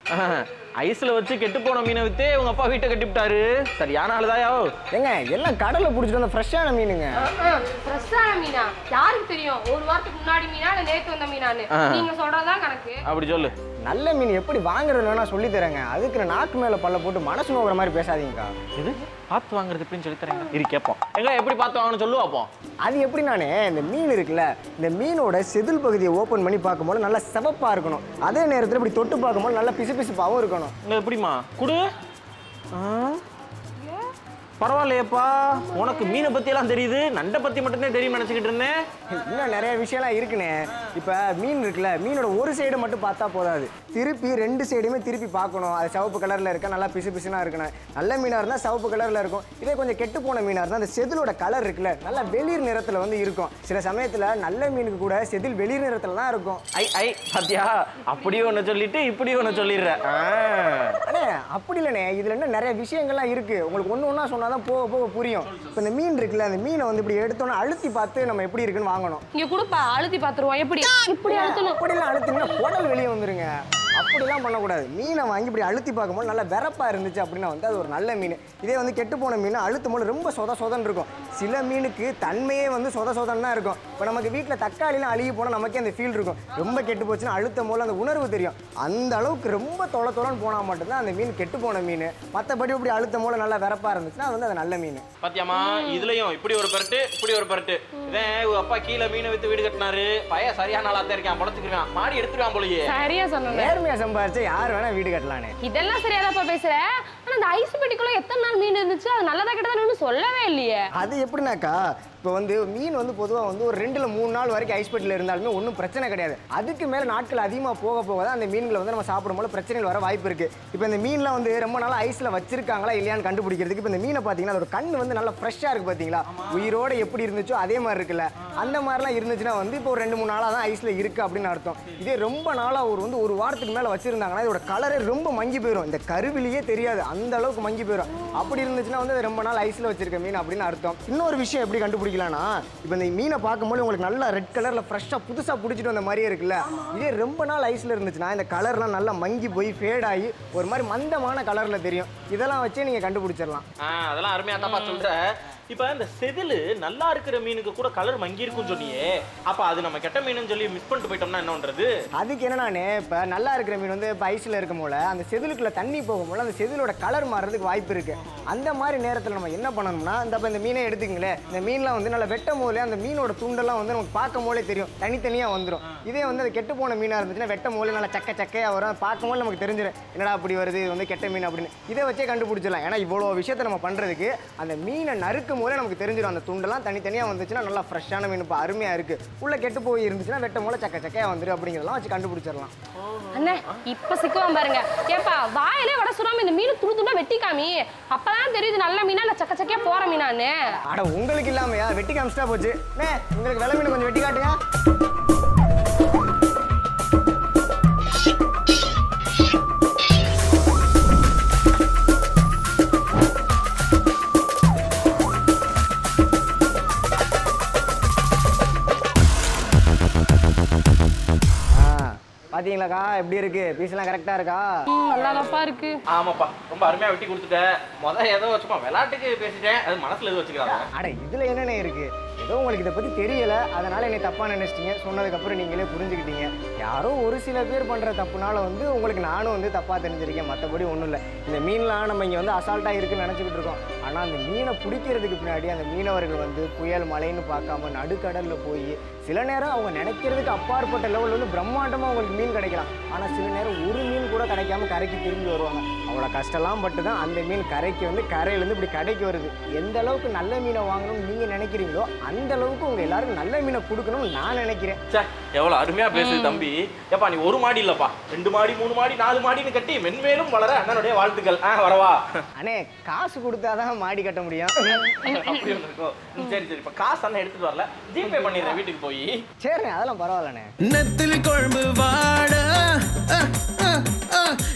ஐஸ்ல வச்சு கெட்டு போன மீனை வித்தே உங்க அப்பா வீட்டை கட்டிவிட்டாரு சரியான ஆளுதாயோ ஏங்க எல்லாம் கடல்ல பிடிச்சிட்டு வந்த ஃப்ரெஷ்ஷான மீனுங்க ஃப்ரெஷ்ஷான மீனா யாருக்கு தெரியும் ஒரு வாரத்துக்கு முன்னாடி மீனா இல்ல நேத்து வந்த மீனான்னு ஆ. நீங்க சொல்றதுதான் கணக்கு அப்படி சொல்லு நல்ல மீன் எப்படி வாங்குறது வேணா சொல்லி தரேங்க அதுக்கு நான் நாக்கு மேல பல்ல போட்டு மனசு நோக்கிற மாதிரி பேசாதீங்கக்கா இது பார்த்து வாங்குறது எப்படின்னு சொல்லி தரேங்க இரு கேட்போம் எங்க எப்படி பார்த்து வாங்கணும் சொல்லு அப்போம் அது எப்படி நானே இந்த மீன் இருக்குல்ல இந்த மீனோட செதில் பகுதியை ஓப்பன் பண்ணி பார்க்கும்போது நல்லா சிவப்பா இருக்கணும் அதே நேரத்தில் இப்படி தொட்டு பார்க்கும்போது நல்லா பிசு பிசுப்பாகவும் இருக்கணும் இங்க எப்படிமா குடு ஆ? பரவாயில்லையேப்பா உனக்கு மீனை பத்தி எல்லாம் தெரியுது நண்டை பத்தி மட்டும்தான் தெரியும் நினைச்சுக்கிட்டு இருந்தேன் இன்னும் நிறைய விஷயம்லாம் இருக்குண்ணே இப்போ மீன் இருக்குல்ல மீனோட ஒரு சைடு மட்டும் பார்த்தா போதாது திருப்பி ரெண்டு சைடுமே திருப்பி பார்க்கணும் அது சிவப்பு கலரில் இருக்க நல்லா பிசு பிசுனா இருக்கணும் நல்ல மீனாக இருந்தால் சிவப்பு கலரில் இருக்கும் இதே கொஞ்சம் கெட்டு போன மீனாக இருந்தால் அந்த செதிலோட கலர் இருக்குல்ல நல்லா வெளிர் நிறத்தில் வந்து இருக்கும் சில சமயத்தில் நல்ல மீனுக்கு கூட செதில் வெளிர் நிறத்தில் தான் இருக்கும் ஐ ஐ பாத்தியா அப்படியே ஒன்று சொல்லிட்டு இப்படியே ஒன்று சொல்லிடுற ஆ. அண்ணே அப்படி இல்லைண்ணே இதில் இன்னும் நிறைய விஷயங்கள்லாம் இருக்குது உங்களுக்கு ஒன்று ஒன்றா சொன்னால் தான் போக போக புரியும் இப்போ இந்த மீன் இருக்குல்ல அந்த மீனை வந்து இப்படி எடுத்தோன்னே அழுத்தி பார்த்து நம்ம எப்படி இருக்குன்னு வாங்கணும் இங்க கொடுப்பா அழுத்தி பாத்துருவோம் எப்படி இப்படி அழுத்தணும் அப்படிலாம் அழுத்தினா குடல் வெளியே வந்துருங்க அப்படிலாம் பண்ணக்கூடாது மீனை வாங்கி இப்படி அழுத்தி பார்க்கும்போது நல்லா வெறப்பா இருந்துச்சு அப்படின்னா வந்து அது ஒரு நல்ல மீன் இதே வந்து கெட்டு போன மீன் அழுத்தும் போது ரொம்ப சொத சொதன்னு இருக்கும் சில மீனுக்கு தன்மையே வந்து சொத சொதன்னு தான் இருக்கும் இப்போ நமக்கு வீட்டில் தக்காளிலாம் அழுகி போனால் நமக்கே அந்த ஃபீல் இருக்கும் ரொம்ப கெட்டு போச்சுன்னா அழுத்தும் போது அந்த உணர்வு தெரியும் அந்த அளவுக்கு ரொம்ப தொலை தொலைன்னு போனால் மட்டும்தான் அந்த மீன் கெட்டு போன மீன் மற்றபடி இப்படி அழுத்தும் போது நல்லா வெறப்பா இருந்துச்சுன்னா அது வந்து அது நல்ல மீன் பாத்தியாமா இதுலயும் இப்படி ஒரு பரட்டு இப்படி ஒரு பரட்டு இதே உங்க அப்பா கீழே மீனை வித்து வீடு கட்டினாரு பைய சரியான ஆளா தான் இருக்கான் பொழச்சுக்கிறான் மாடி எடுத்துருவான் போலயே சரியா சொன்னேன் நேர்மையாக சம்பாரிச்சா யார் வேணா வீடு கட்டலானே இதெல்லாம் சரியாதாப்பா பேசுற ஆனா இந்த ஐஸ் பெட்டிக்குள்ள எத்தனை நாள் மீன் இருந்துச்சு அது நல்லதா கெட்டதான்னு சொல்லவே இல்லையே அது எப்படின்னாக்கா இப்போ வந்து மீன் வந்து பொதுவாக வந்து ஒரு ரெண்டுல மூணு நாள் வரைக்கும் ஐஸ் பெட்டியில் இருந்தாலுமே ஒன்றும் பிரச்சனை கிடையாது அதுக்கு மேலே நாட்கள் அதிகமாக போக போக தான் அந்த மீன்களை வந்து நம்ம சாப்பிடும்போது பிரச்சனைகள் வர வாய்ப்பு இருக்குது இப்போ இந்த மீன்லாம் வந்து ரொம்ப நாள் ஐஸில் வச்சிருக்காங்களா இல்லையான்னு கண்டுபிடிக்கிறதுக்கு இப்போ இந்த மீனை பார்த்தீங்கன்னா அதோட கண் வந்து நல்லா ஃப்ரெஷ்ஷாக இருக்குது பார்த்தீங்களா உயிரோட எப்படி இருந்துச்சோ அதே மாதிரி இருக்குல்ல அந்த மாதிரிலாம் இருந்துச்சுன்னா வந்து இப்போ ஒரு ரெண்டு மூணு நாளாக தான் ஐஸில் இருக்குது அப்படின்னு அர்த்தம் இதே ரொம்ப நாளாக ஒரு வந்து ஒரு வாரத்துக்கு மேலே வச்சிருந்தாங்கன்னா இதோட கலரே ரொம்ப மங்கி போயிடும் இந்த கருவிலேயே தெரியாது அந்த அளவுக்கு மங்கி போயிடும் அப்படி இருந்துச்சுன்னா வந்து அது ரொம்ப நாள் ஐஸில் வச்சிருக்க மீன் அப்படின்னு அர்த்தம் இன்னொரு விஷயம் எப்படி கண்டுபிடிக்கலாம்னா இப்போ இந்த மீனை பார்க்கும்போது உங்களுக்கு நல்லா ரெட் கலரில் ஃப்ரெஷ்ஷாக புதுசாக பிடிச்சிட்டு வந்த மாதிரியே இருக்குல்ல இதே ரொம்ப நாள் ஐஸில் இருந்துச்சுன்னா இந்த கலர்லாம் நல்லா மங்கி போய் ஃபேட் ஆகி ஒரு மாதிரி மந்தமான கலரில் தெரியும் இதெல்லாம் வச்சே நீங்கள் கண்டுபிடிச்சிடலாம் ஆ, அதெல்லாம் அருமையா தான்ப்பா சொல்ற இப்ப இந்த செதிலு நல்லா இருக்கிற மீனுக்கு கூட கலர் மங்கி இருக்கும்னு சொன்னியே அப்ப அது நம்ம கெட்ட மீனுன்னு சொல்லி மிஸ் பண்ணிட்டு போயிட்டோம்னா என்ன பண்றது அதுக்கு என்னன்னானே இப்போ நல்லா இருக்கிற மீன் வந்து இப்போ ஐஸில் இருக்கும் போல அந்த செதிலுக்குள்ள தண்ணி போகும்போது அந்த செதிலோட கலர் மாறுறதுக்கு வாய்ப்பு இருக்கு அந்த மாதிரி நேரத்தில் நம்ம என்ன பண்ணணும்னா இந்த இப்போ இந்த மீனை எடுத்துக்கங்களேன் இந்த மீன்லாம் வந்து நல்லா வெட்டும் போதே அந்த மீனோட துண்டெல்லாம் வந்து நமக்கு பார்க்கும் போதே தெரியும் தனித்தனியாக வந்துடும் இதே வந்து அது கெட்டு போன மீனாக இருந்துச்சுன்னா வெட்டும் போது நல்லா சக்க சக்கையாக வரும் அதை பார்க்கும் போது நமக்கு தெரிஞ்சிடும் என்னடா அப்படி வருது இது வந்து கெட்ட மீன் அப்படின்னு இதை வச்சே கண்டுபிடிச்சிடலாம் ஏன்னா இவ்வளோ விஷயத்தை நம்ம பண்ணுறதுக்கு அந்த மீனை நறுக்கும் போதே நமக்கு தெரிஞ்சிடும் அந்த துண்டெல்லாம் தனித்தனியாக வந்துச்சுன்னா நல்லா ஃப்ரெஷ்ஷான மீன் இப்போ அருமையாக இருக்குது உள்ள கெட்டு போய் இருந்துச்சுன்னா வெட்டும் போல சக்க சக்கையாக வந்துடும் அப்படிங்கிறதெல்லாம் வச்சு கண்டுபிடிச்சிடலாம் அண்ணே இப்ப சிக்குவான் பாருங்க ஏப்பா வாயிலே வட சுடாம இந்த மீன் துண்டு துண்டா வெட்டிக்காமி அப்பதான் தெரியுது நல்ல மீனா இல்ல சக்க சக்கையா போற மீனான்னு அட உங்களுக்கு இல்லாமையா வெட்டி காமிச்சிட்டா போச்சு அண்ணே உங்களுக்கு வெள்ளை மீன் கொஞ்சம் வெட்டி காட்டுங்க ஆ, பாத்தீங்களாக்கா எப்படி இருக்கு பீஸ் எல்லாம் கரெக்டா இருக்கா ம், நல்லாதாப்பா இருக்கு ஆமாப்பா ரொம்ப அருமையா வெட்டி கொடுத்துட்டேன் முத ஏதோ வச்சுப்பா விளையாட்டுக்கு பேசிட்டேன் அது மனசுல எதுவும் வச்சுக்கிறாங்க அட இதுல என்னண்ணே இருக்கு ஏதோ உங்களுக்கு இதை பத்தி தெரியல அதனால என்னை தப்பா நினைச்சிட்டீங்க சொன்னதுக்கு அப்புறம் நீங்களே புரிஞ்சுக்கிட்டீங்க யாரோ ஒரு சில பேர் பண்ற தப்புனால வந்து உங்களுக்கு நானும் வந்து தப்பா தெரிஞ்சிருக்கேன் மற்றபடி ஒன்றும் இல்லை இந்த மீன்லாம் நம்ம இங்க வந்து அசால்ட்டா இருக்குன்னு நினைச்சுக்கிட்டு இருக்கோம் ஆனா அந்த மீனை பிடிக்கிறதுக்கு பின்னாடி அந்த மீனவர்கள் வந்து புயல் மழைன்னு பார்க்காம நடுக்கடல்ல போய் சில நேரம் அவங்க நினைக்கிறதுக்கு அப்பாற்பட்ட லெவலில் வந்து பிரம்மாண்டமா அவங்களுக்கு மீன் கிடைக்கலாம் ஆனா சில நேரம் ஒரு மீன் கூட கிடைக்காம கரைக்கு திரும்பி வருவாங்க அவ்வளோ கஷ்டம்லாம் பட்டு தான் அந்த மீன் கரைக்கு வந்து கரையிலேருந்து இப்படி கடைக்கு வருது எந்த அளவுக்கு நல்ல மீனை வாங்கணும்னு நீங்கள் நினைக்கிறீங்களோ அந்த அளவுக்கு உங்கள் எல்லாருக்கும் நல்ல மீனை கொடுக்கணும்னு நான் நினைக்கிறேன் ச்சே எவ்வளவு அருமையா பேசுது தம்பி ஏப்பா நீ ஒரு மாடி இல்லப்பா ரெண்டு மாடி மூணு மாடி நாலு மாடின்னு கட்டி மென்மேலும் வளர அண்ணனுடைய வாழ்த்துக்கள் ஆ வரவா அண்ணே காசு கொடுத்தாதான் மாடி கட்ட முடியும் அப்படி ஒண்ணு இருக்கோ ம், சரி சரி இப்ப காசு அண்ணன் எடுத்துட்டு வரல ஜிபே பண்ணிடுறேன் வீட்டுக்கு போய் சரிண்ணே அதெல்லாம் பரவாயில்லண்ணே நெத்திலி குழம்பு வாட அஹ், அஹ்,